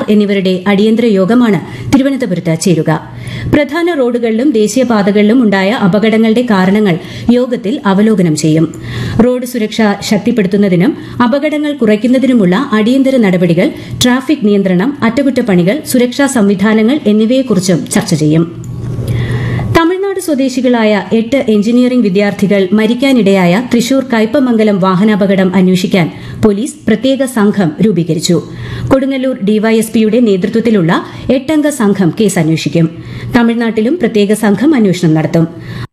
എന്നിവരുടെ അടിയന്തര യോഗമാണ് തിരുവനന്തപുരത്ത് ചേരുക പ്രധാന റോഡുകളിലും ദേശീയപാതകളിലും ഉണ്ടായ അപകടങ്ങളുടെ കാരണങ്ങൾ യോഗത്തിൽ അവലോകനം ചെയ്യും റോഡ് സുരക്ഷ ശക്തിപ്പെടുത്തുന്നതിനും അപകടങ്ങൾ കുറയ്ക്കുന്നതിനുമുള്ള അടിയന്തര നടപടികൾ ട്രാഫിക് നിയന്ത്രണം അറ്റകുറ്റപ്പണികൾ സുരക്ഷാ സംവിധാനങ്ങൾ എന്നിവയെക്കുറിച്ചും ചർച്ച ചെയ്യും തമിഴ്നാട് സ്വദേശികളായ എട്ട് എഞ്ചിനീയറിംഗ് വിദ്യാർത്ഥികൾ മരിക്കാനിടയായ തൃശൂർ കയ്പമംഗലം വാഹനാപകടം അന്വേഷിക്കാൻ പോലീസ് പ്രത്യേക സംഘം രൂപീകരിച്ചു കൊടുങ്ങല്ലൂർ ഡിവൈഎസ്പിയുടെ നേതൃത്വത്തിലുള്ള എട്ടംഗ സംഘം കേസ് അന്വേഷിക്കും തമിഴ്നാട്ടിലും പ്രത്യേക സംഘം അന്വേഷണം നടത്തും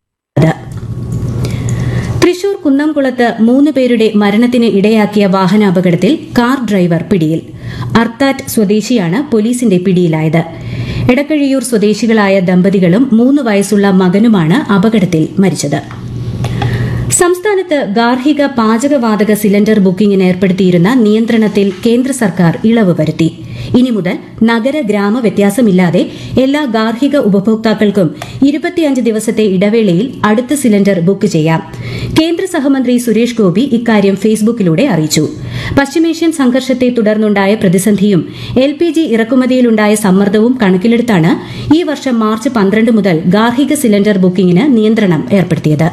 തൃശൂർ കുന്നംകുളത്ത് മൂന്ന് പേരുടെ മരണത്തിന് ഇടയാക്കിയ വാഹനാപകടത്തിൽ കാർ ഡ്രൈവർ പിടിയിൽ അർത്താറ്റ് സ്വദേശിയാണ് പോലീസിന്റെ പിടിയിലായത് എടക്കഴിയൂർ സ്വദേശികളായ ദമ്പതികളും മൂന്ന് വയസ്സുള്ള മകനുമാണ് അപകടത്തിൽ മരിച്ചത് സംസ്ഥാനത്ത് ഗാർഹിക പാചകവാതക സിലിണ്ടർ ബുക്കിംഗിന് ഏർപ്പെടുത്തിയിരുന്ന നിയന്ത്രണത്തിൽ കേന്ദ്ര സർക്കാർ ഇളവ് വരുത്തി ഇനി മുതൽ നഗര ഗ്രാമ വ്യത്യാസമില്ലാതെ എല്ലാ ഗാർഹിക ഉപഭോക്താക്കൾക്കും ഇരുപത്തിയഞ്ച് ദിവസത്തെ ഇടവേളയിൽ അടുത്ത സിലിണ്ടർ ബുക്ക് ചെയ്യാം കേന്ദ്ര സഹമന്ത്രി സുരേഷ് ഗോപി ഇക്കാര്യം ഫേസ്ബുക്കിലൂടെ അറിയിച്ചു പശ്ചിമേഷ്യൻ സംഘർഷത്തെ തുടർന്നുണ്ടായ പ്രതിസന്ധിയും എൽ പി ജി ഇറക്കുമതിയിലുണ്ടായ സമ്മർദ്ദവും കണക്കിലെടുത്താണ് ഈ വർഷം മാർച്ച് പന്ത്രണ്ട് മുതൽ ഗാർഹിക സിലിണ്ടർ ബുക്കിംഗിന് നിയന്ത്രണം ഏർപ്പെടുത്തിയത്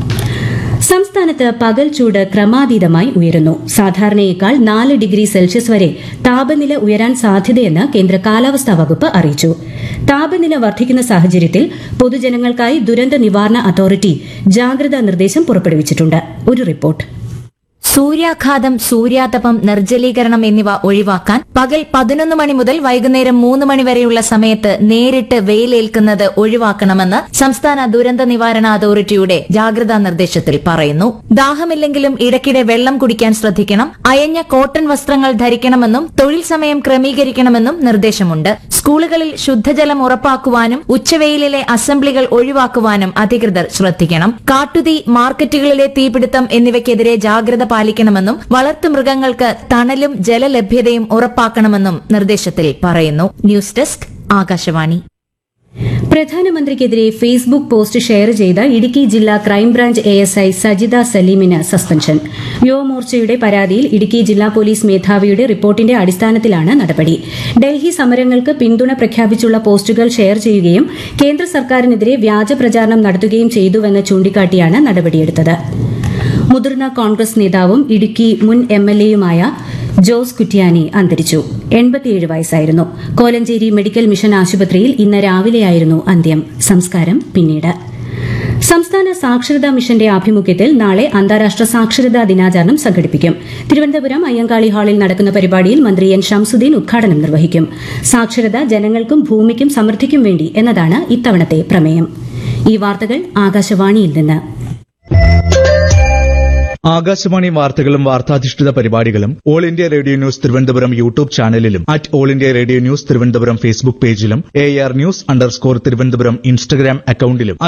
സംസ്ഥാനത്ത് പകൽ ചൂട് ക്രമാതീതമായി ഉയരുന്നു സാധാരണയേക്കാൾ നാല് ഡിഗ്രി സെൽഷ്യസ് വരെ താപനില ഉയരാൻ സാധ്യതയെന്ന് കേന്ദ്ര കാലാവസ്ഥാ വകുപ്പ് അറിയിച്ചു താപനില വർദ്ധിക്കുന്ന സാഹചര്യത്തിൽ പൊതുജനങ്ങൾക്കായി ദുരന്ത നിവാരണ അതോറിറ്റി ജാഗ്രതാ നിർദ്ദേശം പുറപ്പെടുവിച്ചിട്ടുണ്ട് ഒരു റിപ്പോർട്ട് സൂര്യാഘാതം സൂര്യാതപം നിർജ്ജലീകരണം എന്നിവ ഒഴിവാക്കാൻ പകൽ പതിനൊന്ന് മണി മുതൽ വൈകുന്നേരം മൂന്ന് മണി വരെയുള്ള സമയത്ത് നേരിട്ട് വെയിലേൽക്കുന്നത് ഒഴിവാക്കണമെന്ന് സംസ്ഥാന ദുരന്ത നിവാരണ അതോറിറ്റിയുടെ ജാഗ്രതാ നിർദ്ദേശത്തിൽ പറയുന്നു ദാഹമില്ലെങ്കിലും ഇടയ്ക്കിടെ വെള്ളം കുടിക്കാൻ ശ്രദ്ധിക്കണം അയഞ്ഞ കോട്ടൺ വസ്ത്രങ്ങൾ ധരിക്കണമെന്നും തൊഴിൽ സമയം ക്രമീകരിക്കണമെന്നും നിർദ്ദേശമുണ്ട് സ്കൂളുകളിൽ ശുദ്ധജലം ഉറപ്പാക്കുവാനും ഉച്ചവെയിലിലെ അസംബ്ലികൾ ഒഴിവാക്കുവാനും അധികൃതർ ശ്രദ്ധിക്കണം കാട്ടുതീ മാർക്കറ്റുകളിലെ തീപിടുത്തം എന്നിവയ്ക്കെതിരെ ജാഗ്രത പാലിക്കണമെന്നും വളർത്തുമൃഗങ്ങൾക്ക് തണലും ജലലഭ്യതയും ഉറപ്പാക്കണമെന്നും നിർദ്ദേശത്തിൽ പറയുന്നു ന്യൂസ് ഡെസ്ക് ആകാശവാണി പ്രധാനമന്ത്രിക്കെതിരെ ഫേസ്ബുക്ക് പോസ്റ്റ് ഷെയർ ചെയ്ത ഇടുക്കി ജില്ലാ crime branch A S I Sajitha സലീമിന് സസ്പെൻഷൻ യുവമോർച്ചയുടെ പരാതിയിൽ ഇടുക്കി ജില്ലാ പോലീസ് മേധാവിയുടെ റിപ്പോർട്ടിന്റെ അടിസ്ഥാനത്തിലാണ് നടപടി ഡൽഹി സമരങ്ങൾക്ക് പിന്തുണ പ്രഖ്യാപിച്ചുള്ള പോസ്റ്റുകൾ ഷെയർ ചെയ്യുകയും കേന്ദ്ര സർക്കാരിനെതിരെ വ്യാജ പ്രചാരണം നടത്തുകയും ചെയ്തുവെന്ന് ചൂണ്ടിക്കാട്ടിയാണ് നടപടിയെടുത്തത് മുതിർന്ന കോൺഗ്രസ് നേതാവും ഇടുക്കി മുൻ എം എൽ എയുമായ ജോസ് കുറ്റ്യാനി അന്തരിച്ചു എൺപത്തിയേഴ് വയസ്സായിരുന്നു കോലഞ്ചേരി മെഡിക്കൽ മിഷൻ ആശുപത്രിയിൽ ഇന്ന് രാവിലെയായിരുന്നു അന്ത്യം സംസ്കാരം പിന്നീട് സംസ്ഥാന സാക്ഷരതാ മിഷന്റെ ആഭിമുഖ്യത്തിൽ നാളെ അന്താരാഷ്ട്ര സാക്ഷരതാ ദിനാചരണം സംഘടിപ്പിക്കും തിരുവനന്തപുരം അയ്യങ്കാളി ഹാളിൽ നടക്കുന്ന പരിപാടിയിൽ മന്ത്രി എൻ ഷംസുദ്ദീൻ ഉദ്ഘാടനം നിർവഹിക്കും സാക്ഷരത ജനങ്ങൾക്കും ഭൂമിക്കും സമൃദ്ധിക്കും വേണ്ടി എന്നതാണ് ഇത്തവണത്തെ പ്രമേയം ഈ വാർത്തകൾ ആകാശവാണിയിൽ നിന്ന് ആകാശവാണി വാർത്തകളും വാർത്താധിഷ്ഠിത പരിപാടികളും All India Radio news Thiruvananthapuram YouTube ചാനലിലും at All India Radio news Thiruvananthapuram Facebook പേജിലും A R news underscore Thiruvananthapuram Instagram അക്കൌണ്ടിലും